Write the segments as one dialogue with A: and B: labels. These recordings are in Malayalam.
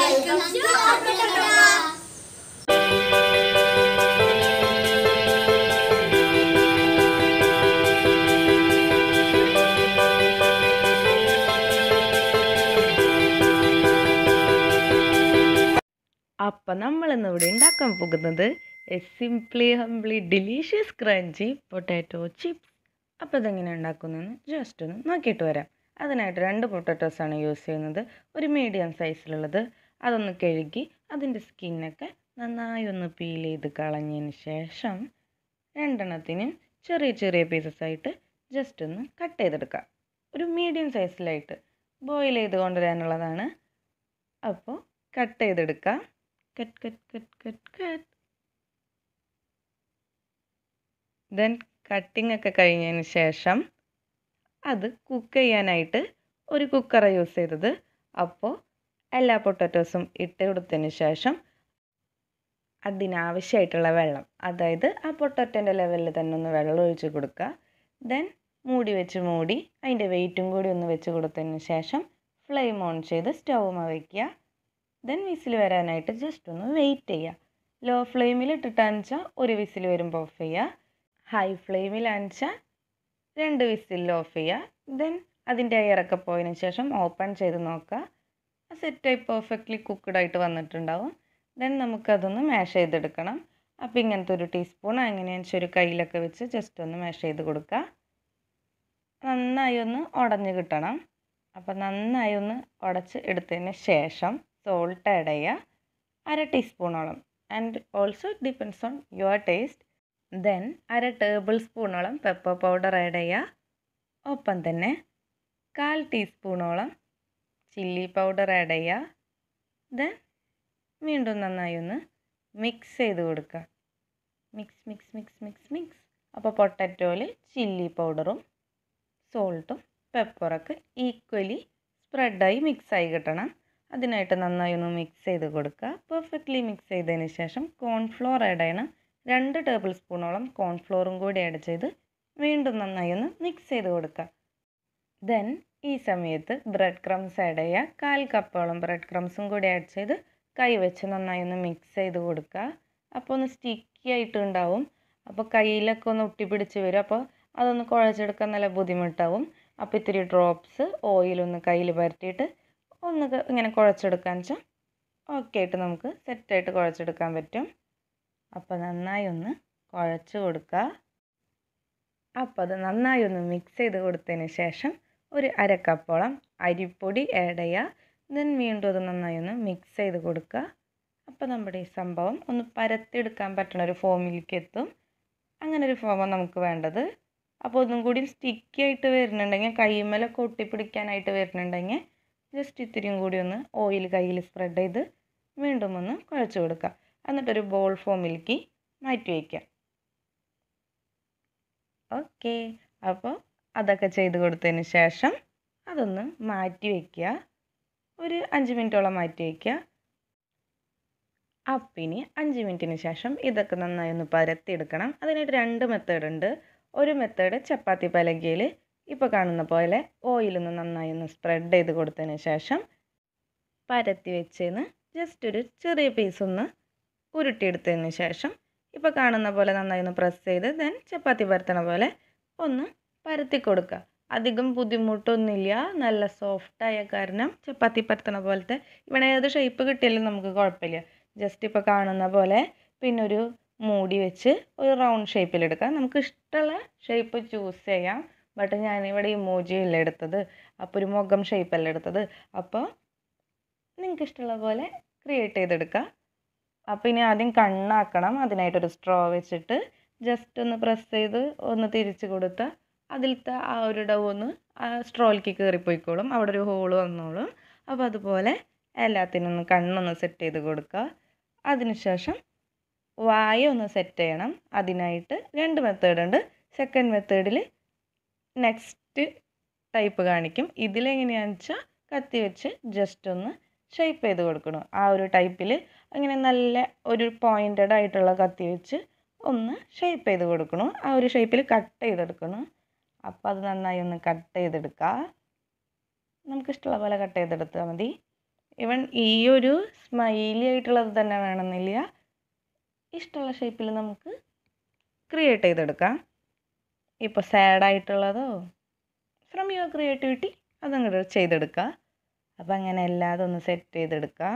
A: വെൽക്കം ടു അപ്പട്ടപ്പ
B: അപ്പം നമ്മളിന്ന് ഇവിടെ ഉണ്ടാക്കാൻ പോകുന്നത് simply humbly delicious crunchy potato chips അപ്പോൾ ഇതെങ്ങനെ ഉണ്ടാക്കുന്നതെന്ന് ജസ്റ്റ് ഒന്ന് നോക്കിയിട്ട് വരാം അതിനായിട്ട് രണ്ട് പൊട്ടാറ്റോസാണ് യൂസ് ചെയ്യുന്നത് ഒരു മീഡിയം സൈസിലുള്ളത് അതൊന്ന് കഴുകി അതിൻ്റെ സ്കിന്നൊക്കെ നന്നായി ഒന്ന് പീൽ ചെയ്ത് കളഞ്ഞതിന് ശേഷം രണ്ടെണ്ണത്തിനും ചെറിയ ചെറിയ പീസസ് ആയിട്ട് ജസ്റ്റ് ഒന്ന് കട്ട് ചെയ്തെടുക്കുക ഒരു മീഡിയം സൈസിലായിട്ട് ബോയിൽ ചെയ്ത് കൊണ്ടുവരാനുള്ളതാണ് അപ്പോൾ കട്ട് ചെയ്തെടുക്കുക cut cut cut cut cut then cutting ഒക്കെ കഴിഞ്ഞതിന് ശേഷം അത് കുക്ക് ചെയ്യാനായിട്ട് ഒരു കുക്കറാണ് യൂസ് ചെയ്തത് അപ്പോൾ എല്ലാ പൊട്ടാറ്റോസും ഇട്ട് കൊടുത്തതിന് ശേഷം അതിനാവശ്യമായിട്ടുള്ള വെള്ളം അതായത് ആ പൊട്ടാറ്റോൻ്റെ ലെവലിൽ തന്നെ ഒന്ന് വെള്ളം ഒഴിച്ച് കൊടുക്കുക ദെൻ മൂടി വെച്ച് മൂടി അതിൻ്റെ വെയിറ്റും കൂടി ഒന്ന് വെച്ച് കൊടുത്തതിന് ശേഷം ഫ്ലെയിം ഓൺ ചെയ്ത് സ്റ്റൗമ വയ്ക്കുക ദെൻ വിസിൽ വരാനായിട്ട് ജസ്റ്റ് ഒന്ന് വെയിറ്റ് ചെയ്യുക ലോ ഫ്ലെയിമിൽ ഇട്ടിട്ടാന്ന് വെച്ചാൽ ഒരു വിസിൽ വരുമ്പോൾ ഓഫ് ചെയ്യുക ഹൈ ഫ്ലെയിമിൽ അണിച്ചാൽ രണ്ട് വിസിൽ ഓഫ് ചെയ്യുക ദെൻ അതിൻ്റെ എയറൊക്കെ പോയതിന് ശേഷം ഓപ്പൺ ചെയ്ത് നോക്കുക ആ സെറ്റായി പെർഫെക്റ്റ്ലി കുക്ക്ഡ് ആയിട്ട് വന്നിട്ടുണ്ടാവും ദെൻ നമുക്കതൊന്ന് മാഷ് ചെയ്തെടുക്കണം അപ്പോൾ ഇങ്ങനത്തെ ഒരു ടീസ്പൂൺ എങ്ങനെയാണെന്ന് വെച്ചാൽ ഒരു കയ്യിലൊക്കെ വെച്ച് ജസ്റ്റ് ഒന്ന് മാഷ് ചെയ്ത് കൊടുക്കുക നന്നായി ഒന്ന് ഉടഞ്ഞ് കിട്ടണം അപ്പോൾ നന്നായി ഒന്ന് ഉടച്ച് എടുത്തതിന് ശേഷം സോൾട്ട് ആഡ് ചെയ്യുക അര ടീസ്പൂണോളം and also depends on your taste then അര ടേബിൾ സ്പൂണോളം പെപ്പർ പൗഡർ ആഡ് ചെയ്യുക ഒപ്പം തന്നെ കാൽ ടീസ്പൂണോളം ചില്ലി പൗഡർ ആഡ് ചെയ്യുക ദെൻ വീണ്ടും നന്നായി ഒന്ന് മിക്സ് ചെയ്ത് കൊടുക്കുക mix mix mix mix mix അപ്പോൾ പൊട്ടറ്റോയിൽ ചില്ലി പൗഡറും സോൾട്ടും പെപ്പറൊക്കെ ഈക്വലി സ്പ്രെഡായി മിക്സായി കിട്ടണം അതിനായിട്ട് നന്നായി ഒന്ന് മിക്സ് ചെയ്ത് കൊടുക്കുക പെർഫെക്റ്റ്ലി മിക്സ് ചെയ്തതിന് ശേഷം കോൺഫ്ലോർ ആഡ് ചെയ്യണം രണ്ട് ടേബിൾ സ്പൂണോളം കോൺഫ്ലോറും കൂടി ആഡ് ചെയ്ത് വീണ്ടും നന്നായി ഒന്ന് മിക്സ് ചെയ്ത് കൊടുക്കുക ദെൻ ഈ സമയത്ത് ബ്രെഡ് ക്രംസ് ആഡ് ചെയ്യുക കാൽ കപ്പോളം ബ്രെഡ് ക്രംസും കൂടി ആഡ് ചെയ്ത് കൈ വെച്ച് നന്നായി ഒന്ന് മിക്സ് ചെയ്ത് കൊടുക്കുക അപ്പോൾ ഒന്ന് സ്റ്റിക്കി ആയിട്ട് ഉണ്ടാവും അപ്പോൾ കയ്യിലൊക്കെ ഒന്ന് ഒട്ടിപ്പിടിച്ച് വരും അപ്പോൾ അതൊന്ന് കുഴച്ചെടുക്കാൻ നല്ല ബുദ്ധിമുട്ടാവും അപ്പോൾ ഇത്തിരി ഡ്രോപ്സ് ഓയിലൊന്ന് കയ്യിൽ പരട്ടിയിട്ട് ഒന്ന് ക- ഇങ്ങനെ കുഴച്ചെടുക്കാൻ വെച്ചാൽ ഓക്കെ ആയിട്ട് നമുക്ക് സെറ്റായിട്ട് കുഴച്ചെടുക്കാൻ പറ്റും അപ്പോൾ നന്നായി ഒന്ന് കുഴച്ച് കൊടുക്കുക അപ്പോൾ അത് നന്നായി ഒന്ന് മിക്സ് ചെയ്ത് കൊടുത്തതിന് ശേഷം ഒരു അര കപ്പോളം അരിപ്പൊടി ആഡ് ചെയ്യുക ദെൻ വീണ്ടും അത് നന്നായി ഒന്ന് മിക്സ് ചെയ്ത് കൊടുക്കുക അപ്പോൾ നമ്മുടെ ഈ സംഭവം ഒന്ന് പരത്തിയെടുക്കാൻ പറ്റുന്ന ഒരു ഫോമിലേക്ക് എത്തും അങ്ങനെ ഒരു ഫോമാണ് നമുക്ക് വേണ്ടത് അപ്പോൾ ഒന്നും കൂടി സ്റ്റിക്കി ആയിട്ട് വരുന്നുണ്ടെങ്കിൽ കൈമേലൊക്കെ ഒട്ടിപ്പിടിക്കാനായിട്ട് വരുന്നുണ്ടെങ്കിൽ ജസ്റ്റ് ഇത്തിരിയും കൂടി ഒന്ന് ഓയിൽ കയ്യിൽ സ്പ്രെഡ് ചെയ്ത് വീണ്ടും ഒന്ന് കുഴച്ച് കൊടുക്കുക എന്നിട്ടൊരു ബോൾ ഫോമിലേക്ക് മാറ്റി വയ്ക്കുക ഓക്കെ അപ്പോൾ അതൊക്കെ ചെയ്ത് കൊടുത്തതിന് ശേഷം അതൊന്ന് മാറ്റി വയ്ക്കുക ഒരു അഞ്ച് മിനിറ്റോളം മാറ്റി വയ്ക്കുക അപ്പിനി അഞ്ച് മിനിറ്റിന് ശേഷം ഇതൊക്കെ നന്നായി ഒന്ന് പരത്തിയെടുക്കണം അതിനായിട്ട് രണ്ട് മെത്തേഡ് ഉണ്ട് ഒരു മെത്തേഡ് ചപ്പാത്തി പലകയിൽ ഇപ്പോൾ കാണുന്ന പോലെ ഓയിലൊന്ന് നന്നായി ഒന്ന് സ്പ്രെഡ് ചെയ്ത് കൊടുത്തതിന് ശേഷം പരത്തി വെച്ചതിന് ജസ്റ്റ് ഒരു ചെറിയ പീസ് ഒന്ന് ഉരുട്ടിയെടുത്തതിന് ശേഷം ഇപ്പോൾ കാണുന്ന പോലെ നന്നായി ഒന്ന് പ്രസ് ചെയ്ത് ദെൻ ചപ്പാത്തി പരത്തണ പോലെ ഒന്ന് പരത്തി കൊടുക്കുക അധികം ബുദ്ധിമുട്ടൊന്നുമില്ല നല്ല സോഫ്റ്റായ കാരണം ചപ്പാത്തി പരത്തണ പോലത്തെ ഇവിടെ ഏത് ഷേപ്പ് കിട്ടിയാലും നമുക്ക് കുഴപ്പമില്ല ജസ്റ്റ് ഇപ്പോൾ കാണുന്ന പോലെ പിന്നെ ഒരു മൂടി വെച്ച് ഒരു റൗണ്ട് ഷേപ്പിലെടുക്കാം നമുക്ക് ഇഷ്ടമുള്ള ഷേപ്പ് ചൂസ് ചെയ്യാം ബട്ട് ഞാനിവിടെ ഇമോജി അല്ല എടുത്തത് അപ്പോൾ ഒരു മുഖം ഷേപ്പല്ല എടുത്തത് അപ്പോൾ നിങ്ങൾക്ക് ഇഷ്ടമുള്ള പോലെ ക്രിയേറ്റ് ചെയ്തെടുക്കുക അപ്പോൾ ഇനി ആദ്യം കണ്ണാക്കണം അതിനായിട്ടൊരു സ്ട്രോ വെച്ചിട്ട് ജസ്റ്റ് ഒന്ന് പ്രസ് ചെയ്ത് ഒന്ന് തിരിച്ച് കൊടുത്താൽ അതിലത്തെ ആ ഒരു ഡവ് ഒന്ന് ആ സ്ട്രോയിലേക്ക് കയറിപ്പോയിക്കോളും അവിടെ ഒരു ഹോൾ വന്നോളും അപ്പോൾ അതുപോലെ എല്ലാത്തിനും ഒന്ന് കണ്ണൊന്ന് സെറ്റ് ചെയ്ത് കൊടുക്കുക അതിനുശേഷം വായ ഒന്ന് സെറ്റ് ചെയ്യണം അതിനായിട്ട് രണ്ട് മെത്തേഡ് ഉണ്ട് സെക്കൻഡ് മെത്തേഡിൽ നെക്സ്റ്റ് ടൈപ്പ് കാണിക്കും ഇതിലെങ്ങനെയാണെന്ന് വെച്ചാൽ കത്തി വെച്ച് ജസ്റ്റ് ഒന്ന് ഷേപ്പ് ചെയ്ത് കൊടുക്കണം ആ ഒരു ടൈപ്പിൽ അങ്ങനെ നല്ല ഒരു പോയിൻറ്റഡ് ആയിട്ടുള്ള കത്തി വെച്ച് ഒന്ന് ഷേപ്പ് ചെയ്ത് കൊടുക്കണം ആ ഒരു ഷേപ്പിൽ കട്ട് ചെയ്തെടുക്കണം അപ്പോൾ അത് നന്നായി ഒന്ന് കട്ട് ചെയ്തെടുക്കുക നമുക്കിഷ്ടമുള്ള പോലെ കട്ട് ചെയ്തെടുത്താൽ മതി ഇവൻ ഈ ഒരു സ്മൈലി ആയിട്ടുള്ളത് തന്നെ വേണമെന്നില്ല ഇഷ്ടമുള്ള ഷേപ്പിൽ നമുക്ക് ക്രിയേറ്റ് ചെയ്തെടുക്കാം ഇപ്പോൾ സാഡായിട്ടുള്ളതോ ഫ്രം യുവർ ക്രിയേറ്റിവിറ്റി അതങ്ങോട്ട് ചെയ്തെടുക്കുക അപ്പം അങ്ങനെ എല്ലാതും ഒന്ന് സെറ്റ് ചെയ്തെടുക്കുക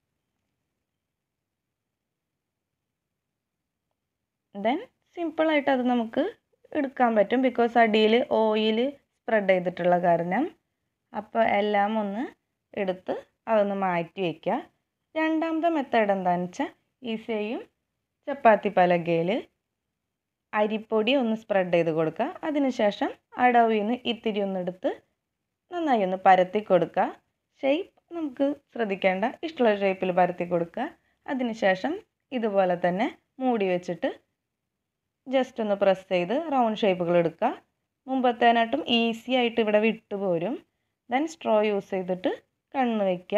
B: ദെൻ സിമ്പിളായിട്ട് അത് നമുക്ക് എടുക്കാൻ പറ്റും ബിക്കോസ് അടിയിൽ ഓയിൽ സ്പ്രെഡ് ചെയ്തിട്ടുള്ള കാരണം അപ്പോൾ എല്ലാം ഒന്ന് എടുത്ത് അതൊന്ന് മാറ്റി വയ്ക്കുക രണ്ടാമത്തെ മെത്തേഡ് എന്താണെന്ന് വെച്ചാൽ ഈ സെയിം ചപ്പാത്തി പലകയിൽ അരിപ്പൊടി ഒന്ന് സ്പ്രെഡ് ചെയ്ത് കൊടുക്കുക അതിനുശേഷം അടവിൽ നിന്ന് ഇത്തിരി ഒന്ന് എടുത്ത് നന്നായി ഒന്ന് പരത്തി കൊടുക്കുക ഷേപ്പ് നമുക്ക് ശ്രദ്ധിക്കേണ്ട ഇഷ്ടമുള്ള ഷേപ്പിൽ പരത്തി കൊടുക്കുക അതിനുശേഷം ഇതുപോലെ തന്നെ മൂടി വെച്ചിട്ട് ജസ്റ്റ് ഒന്ന് പ്രസ് ചെയ്ത് റൗണ്ട് ഷേപ്പുകൾ എടുക്കുക മുമ്പത്തേനായിട്ടും ഈസി ആയിട്ട് ഇവിടെ വിട്ടു പോരും ദെൻ സ്ട്രോ യൂസ് ചെയ്തിട്ട് കണ്ണ് വയ്ക്കുക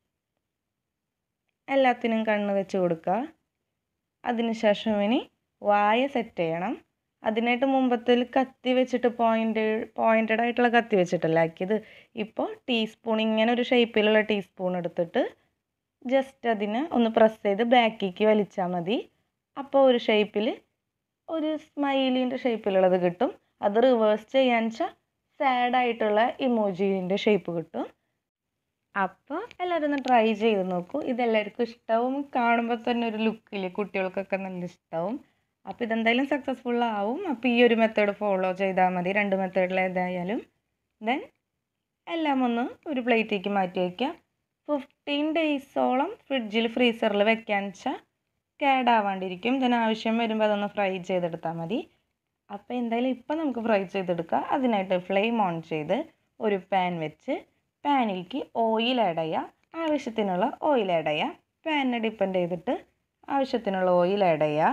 B: എല്ലാത്തിനും കണ്ണ് വെച്ച് കൊടുക്കുക അതിനുശേഷം ഇനി വായ സെറ്റ് ചെയ്യണം അതിനായിട്ട് മുമ്പത്തിൽ കത്തി വെച്ചിട്ട് പോയിൻ്റ് പോയിൻറ്റഡ് ആയിട്ടുള്ള കത്തി വെച്ചിട്ടല്ല ആക്കിയത് ഇപ്പോൾ ടീസ്പൂൺ ഇങ്ങനെ ഒരു ഷേപ്പിലുള്ള ടീസ്പൂൺ എടുത്തിട്ട് ജസ്റ്റ് അതിനെ ഒന്ന് പ്രസ് ചെയ്ത് ബാക്കിലേക്ക് വലിച്ചാൽ മതി അപ്പോൾ ഒരു ഷേപ്പിൽ ഒരു സ്മൈലിൻ്റെ ഷേപ്പിലുള്ളത് കിട്ടും അത് റിവേഴ്സ് ചെയ്യാന്ന് വെച്ചാൽ സാഡായിട്ടുള്ള ഇമോജീൻ്റെ ഷേപ്പ് കിട്ടും അപ്പോൾ എല്ലാവരും ഒന്ന് ട്രൈ ചെയ്ത് നോക്കൂ ഇതെല്ലാവർക്കും ഇഷ്ടവും കാണുമ്പോൾ തന്നെ ഒരു ലുക്കിൽ കുട്ടികൾക്കൊക്കെ നല്ല ഇഷ്ടവും അപ്പോൾ ഇതെന്തായാലും സക്സസ്ഫുൾ ആവും അപ്പോൾ ഈ ഒരു മെത്തേഡ് ഫോളോ ചെയ്താൽ മതി രണ്ട് മെത്തേഡിൽ ഏതായാലും ദെൻ എല്ലാം ഒന്ന് ഒരു പ്ലേറ്റിലേക്ക് മാറ്റി വയ്ക്കുക ഫിഫ്റ്റീൻ ഡേയ്സോളം ഫ്രിഡ്ജിൽ ഫ്രീസറിൽ വെക്കാന്ന് വെച്ചാൽ കേടാവാണ്ടിരിക്കും ഇതിന് ആവശ്യം വരുമ്പോൾ അതൊന്ന് ഫ്രൈ ചെയ്തെടുത്താൽ മതി അപ്പോൾ എന്തായാലും ഇപ്പം നമുക്ക് ഫ്രൈ ചെയ്തെടുക്കുക അതിനായിട്ട് ഫ്ലെയിം ഓൺ ചെയ്ത് ഒരു പാൻ വെച്ച് പാനിലേക്ക് ഓയിൽ ആഡ് ചെയ്യുക ആവശ്യത്തിനുള്ള ഓയിൽ ആഡ് ചെയ്യുക പാനിനെ ഡിപ്പെൻഡ് ചെയ്തിട്ട് ആവശ്യത്തിനുള്ള ഓയിൽ ആഡ് ചെയ്യുക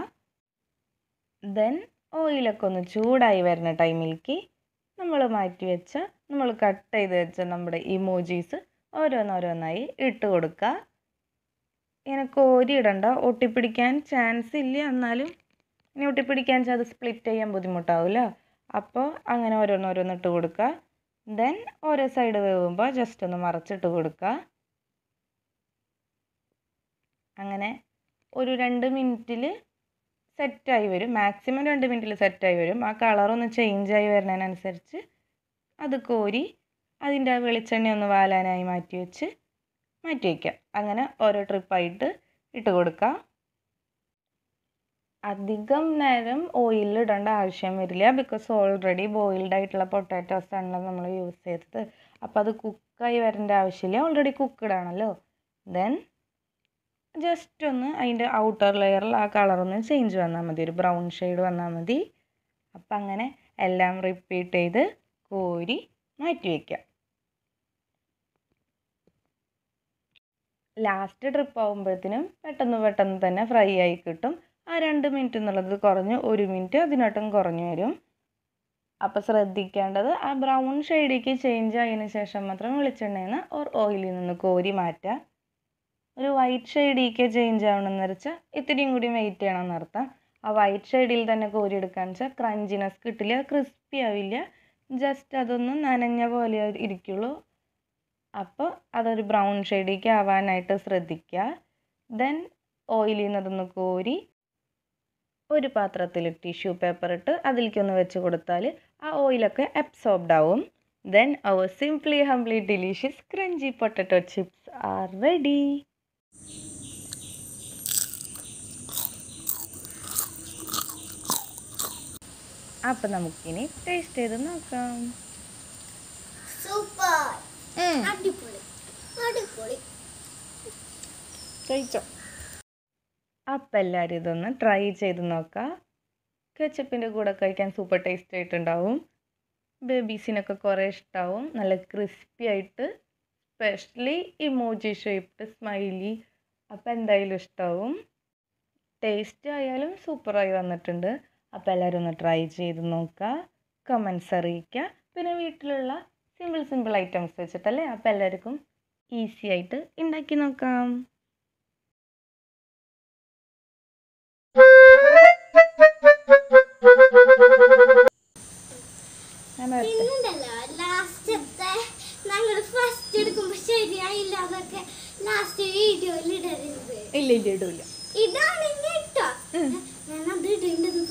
B: ദെൻ ഓയിലൊക്കെ ഒന്ന് ചൂടായി വരുന്ന ടൈമിലേക്ക് നമ്മൾ മാറ്റി വെച്ച നമ്മൾ കട്ട് ചെയ്ത് വെച്ച നമ്മുടെ ഇമോജീസ് ഓരോന്നോരോന്നായി ഇട്ട് കൊടുക്കുക ഇങ്ങനെ കോരി ഇടണ്ട ഒട്ടിപ്പിടിക്കാൻ ചാൻസ് ഇല്ല എന്നാലും ഇനി ഒട്ടിപ്പിടിക്കാൻ വെച്ചാൽ അത് സ്പ്ലിറ്റ് ചെയ്യാൻ ബുദ്ധിമുട്ടാവില്ല അപ്പോൾ അങ്ങനെ ഓരോന്നോരോന്ന് ഇട്ട് കൊടുക്കുക ദെൻ ഓരോ സൈഡ് വേവുമ്പോൾ ജസ്റ്റ് ഒന്ന് മറച്ചിട്ട് കൊടുക്കുക അങ്ങനെ ഒരു രണ്ട് മിനിറ്റിൽ സെറ്റായി വരും മാക്സിമം രണ്ട് മിനിറ്റിൽ സെറ്റായി വരും ആ കളറൊന്ന് ചേഞ്ചായി വരുന്നതിനനുസരിച്ച് അത് കോരി അതിൻ്റെ ആ വെളിച്ചെണ്ണ ഒന്ന് വാലാനായി മാറ്റി വെച്ച് മാറ്റി വയ്ക്കുക അങ്ങനെ ഓരോ ട്രിപ്പായിട്ട് ഇട്ട് കൊടുക്കുക അധികം നേരം ഓയിലിൽ ഇടേണ്ട ആവശ്യം വരില്ല ബിക്കോസ് ഓൾറെഡി ബോയിൽഡ് ആയിട്ടുള്ള പൊട്ടാറ്റോസ് ആണ് നമ്മൾ യൂസ് ചെയ്തത് അപ്പോൾ അത് കുക്കായി വരേണ്ട ആവശ്യമില്ല ഓൾറെഡി കുക്ക്ഡ് ആണല്ലോ ദെൻ ജസ്റ്റ് ഒന്ന് അതിൻ്റെ ഔട്ടർ ലെയറിൽ ആ കളറൊന്ന് ചേഞ്ച് വന്നാൽ മതി ഒരു ബ്രൗൺ ഷെയ്ഡ് വന്നാൽ മതി അപ്പം അങ്ങനെ എല്ലാം റിപ്പീറ്റ് ചെയ്ത് കോരി മാറ്റി വയ്ക്കുക ലാസ്റ്റ് ട്രിപ്പ് ആകുമ്പോഴത്തേനും പെട്ടെന്ന് പെട്ടെന്ന് തന്നെ ഫ്രൈ ആയി കിട്ടും ആ രണ്ട് മിനിറ്റ് എന്നുള്ളത് കുറഞ്ഞ് ഒരു മിനിറ്റ് അതിനോട്ടും കുറഞ്ഞു വരും അപ്പോൾ ശ്രദ്ധിക്കേണ്ടത് ആ ബ്രൗൺ ഷെയ്ഡിലേക്ക് ചേഞ്ച് ആയതിനു ശേഷം മാത്രം വെളിച്ചെണ്ണയിൽ നിന്ന് ഓർ ഓയിലിൽ നിന്ന് കോരി മാറ്റുക ഒരു വൈറ്റ് ഷെയ്ഡിലേക്ക് ചേഞ്ച് ആവണമെന്ന് വെച്ചാൽ ഇത്തിരിയും കൂടി വെയിറ്റ് ചെയ്യണമെന്ന് അർത്ഥം ആ വൈറ്റ് ഷെയ്ഡിൽ തന്നെ കോരി എടുക്കാന്ന് വെച്ചാൽ ക്രഞ്ചിനെസ് കിട്ടില്ല ക്രിസ്പി ആവില്ല ജസ്റ്റ് അതൊന്ന് നനഞ്ഞ പോലെ ഇരിക്കുള്ളൂ അപ്പോൾ അതൊരു ബ്രൗൺ ഷെയ്ഡിലേക്ക് ആവാനായിട്ട് ശ്രദ്ധിക്കുക ദെൻ ഓയിലിൽ നിന്ന് അതൊന്ന് കോരി ഒരു പാത്രത്തിൽ ടിഷ്യൂ പേപ്പർ ഇട്ട് അതിലേക്കൊന്ന് വെച്ച് കൊടുത്താൽ ആ ഓയിലൊക്കെ അബ്സോർബ്ഡ് ആവും then our simply humbly delicious crunchy potato chips are ready അപ്പം നമുക്കിനി ടേസ്റ്റ് ചെയ്ത് നോക്കാം
A: സൂപ്പർ അടിപൊളി അടിപൊളി
B: കഴിച്ചോ അപ്പം എല്ലാവരും ഇതൊന്ന് ട്രൈ ചെയ്ത് നോക്കാം കെച്ചപ്പിൻ്റെ കൂടെ കഴിക്കാൻ സൂപ്പർ ടേസ്റ്റ് ആയിട്ടുണ്ടാവും ബേബീസിനൊക്കെ കുറേ ഇഷ്ടമാവും നല്ല ക്രിസ്പി ആയിട്ട് സ്പെഷ്യലി ഇമോജി ഷേപ്ഡ് സ്മൈലി അപ്പോൾ എന്തായാലും ഇഷ്ടമാവും ടേസ്റ്റ് ആയാലും സൂപ്പറായി വന്നിട്ടുണ്ട് അപ്പോൾ എല്ലാവരും ഒന്ന് ട്രൈ ചെയ്ത് നോക്കുക കമൻസ് അറിയിക്കുക പിന്നെ വീട്ടിലുള്ള സിമ്പിൾ സിമ്പിൾ ഐറ്റംസ് വെച്ചിട്ടല്ലേ അപ്പോൾ എല്ലാവർക്കും ഈസി ആയിട്ട് ഉണ്ടാക്കി നോക്കാം ഞാൻ വരട്ടെ
A: പിന്നുണ്ടല്ലോ ലാസ്റ്റത്തെ ഞങ്ങൾ ഫസ്റ്റ് എടുക്കുമ്പോ ശരിയായില്ല അതൊക്കെ വീഡിയോയിൽ ഇടരുത്
C: ഇല്ല ഇല്ല ഇടൂല
A: ഇതാണെങ്കിൽ ഇട്ടോ ഞാൻ അത് ഇടേണ്ടത്